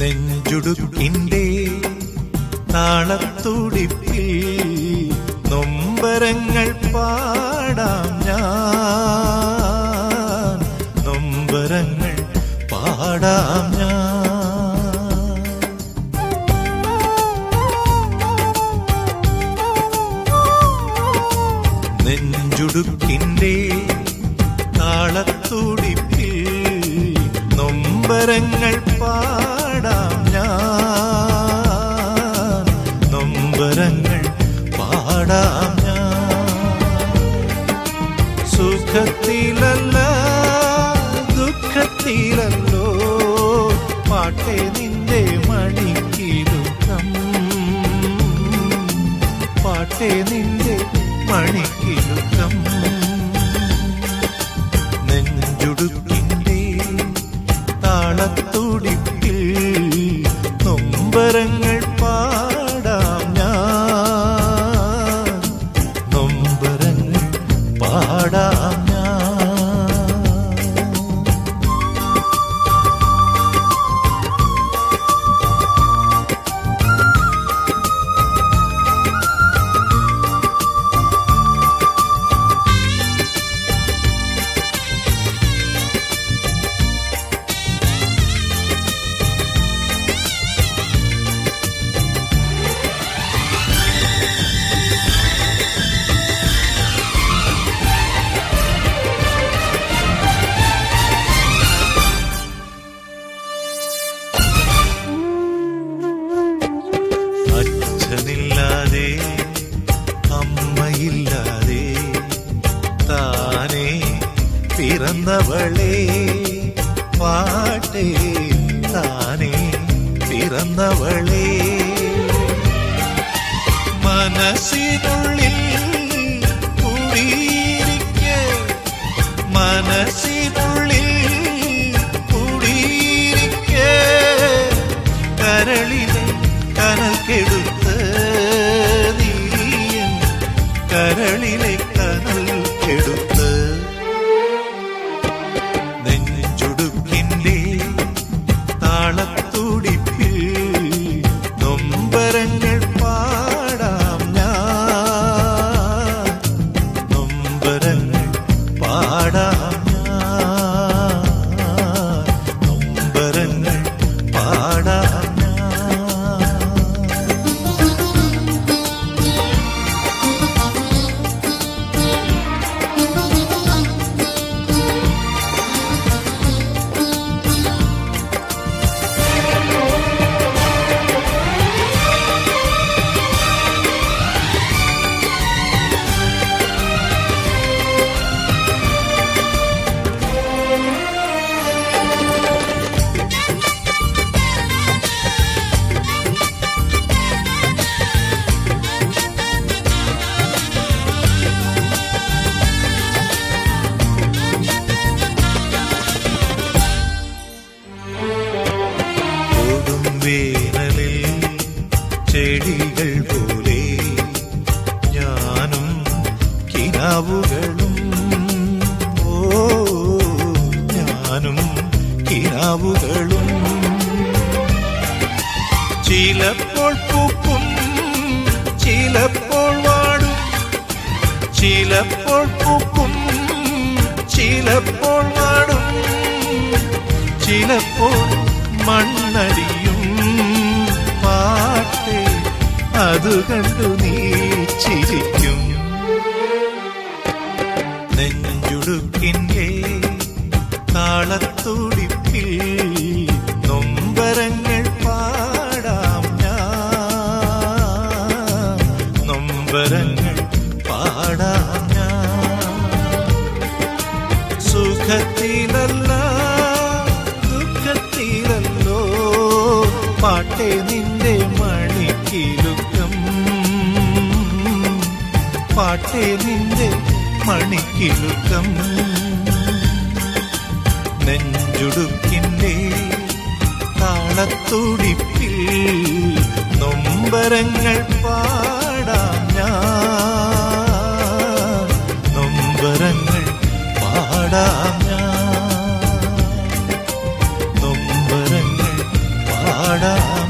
നെഞ്ചുടുക്കിന്റെ താളത്തുടിപ്പിൽ നൊമ്പരങ്ങൾ പാടാം ഞാൻ നൊമ്പരങ്ങൾ പാടാം ഞാൻ നെഞ്ചുടുക്കിന്റെ താളത്തുടിപ്പിൽ നൊമ്പരങ്ങൾ പാടാം ഞാൻ നൊമ്പരങ്ങൾ പാടാം ഞാൻ സുഖത്തിലല്ല ദുഃഖത്തിലല്ലോ പാട്ടെ നിന്റെ മണിക്കിലുക്കം പാട്ടെ നിന്റെ മണിക്കിലുക്കം നെഞ്ചുടുക്കിന്റെ താളത്തുടിപ്പിൽ നൊമ്പരങ്ങൾ പാടാം ഞാൻ നൊമ്പരങ്ങൾ പാടാം ഞാൻ അച്ഛനില്ലാതെ അമ്മയില്ലാതെ താനേ പിറന്നവളെ പാട്ടേ താനേ പിറന്നവളെ മനസ്സിനുള്ളിൽ കുടിയിരിക്കെ മനസ്സിനുള്ളിൽ കുടിയിരിക്കെ കരളിലെ കനൽ കെടുത്ത് നീയൻ കരളിലെ കനൽ കെടുത്ത് നെഞ്ചുടുക്കിന്റെ താളത്തുടിപ്പിൽ നൊമ്പരങ്ങൾ പാടാം ഞാൻ നൊമ്പരങ്ങൾ പാടാം ഞാൻ നൊമ്പരങ്ങൾ പാടാം ഞാൻ കൊടും വേനലിൽ ചെടികൾ പോലെ ഞാനും കിനാവുകളും ഓ ഞാനും കിനാവുകളും ചിലപ്പോൾ പൂക്കും ചിലപ്പോൾ വാടും ചിലപ്പോൾ പൂക്കും ചിലപ്പോൾ വാടും ചിലപ്പോൾ മണ്ണടിയും പാട്ടേ അത് കണ്ടു നീ ചിരിക്കും നെഞ്ചുടുക്കിൻ്റെ താളത്തുടിപ്പിൽ നൊമ്പരങ്ങൾ പാടാം ഞാൻ നൊമ്പരങ്ങൾ പാടാം ഞാൻ സുഖത്തിലല്ല ദുഃഖത്തിലല്ലോ പാട്ടെ നിന്റെ മണിക്കിലുക്കം പാട്ടെ നിന്റെ മണിക്കിലുക്കം നെഞ്ചുടുക്കിന്റെ താളത്തുടിപ്പിൽ നൊമ്പരങ്ങൾ പാടാം ഞാൻ നൊമ്പരങ്ങൾ പാടാം ഞാൻ നൊമ്പരങ്ങൾ പാടാം പാടാം